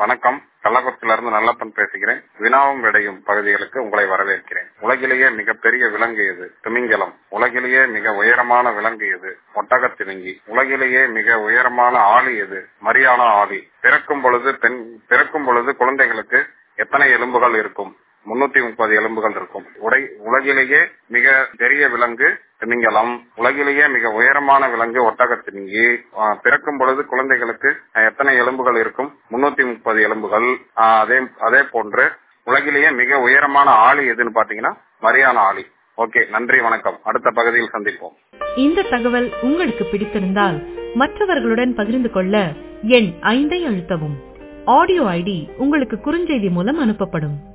வணக்கம் கள்ளக்குறிச்சியிலிருந்து நல்லப்பன் பேசுகிறேன் வினாவும் விடையும் பகுதிகளுக்கு உங்களை வரவேற்கிறேன் உலகிலேயே மிகப்பெரிய விலங்கு எது திமிங்கலம் உலகிலேயே மிக உயரமான விலங்கு எது ஒட்டக திமிங்கி உலகிலேயே மிக உயரமான ஆளி எது மரியானா ஆளி பிறக்கும் பொழுது பெண் பிறக்கும் பொழுது குழந்தைகளுக்கு எத்தனை எலும்புகள் இருக்கும் முன்னூத்தி முப்பது எலும்புகள் இருக்கும் உடை உலகிலேயே மிக பெரிய விலங்கு திமிங்கலம் உலகிலேயே மிக உயரமான விலங்கு ஒட்டக திமிங்கி ஆஹ் பிறக்கும் பொழுது குழந்தைகளுக்கு எத்தனை எலும்புகள் இருக்கும் முன்னூத்தி முப்பது எலும்புகள் ஆஹ் அதே அதே போன்று உலகிலேயே மிக உயரமான ஆளி எதுன்னு பாத்தீங்கன்னா மரியான ஆளி ஓகே நன்றி வணக்கம் அடுத்த பகுதியில் சந்திப்போம் இந்த தகவல் உங்களுக்கு பிடித்திருந்தால் மற்றவர்களுடன் பகிர்ந்து கொள்ள எண் ஐந்தை அழுத்தவும் ஆடியோ ஐடி உங்களுக்கு குறுஞ்செய்தி மூலம் அனுப்பப்படும்